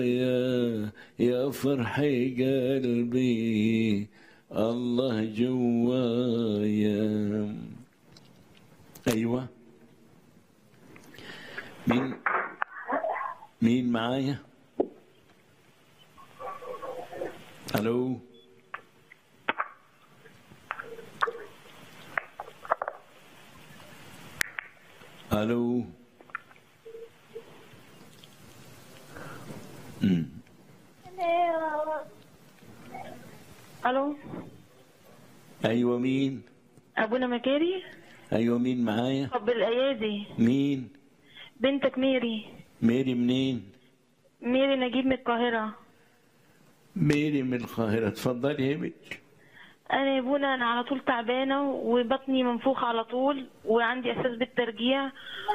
يا يا فرح قلبي الله جوايا ايوه مين مين معايا الو الو أمم. الو ايوه مين ابونا مكاري ايوه مين معايا طب الايادي مين بنتك ميري ميري منين ميري نجيب من القاهره ميري من القاهرة اتفضلي يا بنت انا يا ابونا انا على طول تعبانه وبطني منفوخه على طول وعندي احساس بالترجيع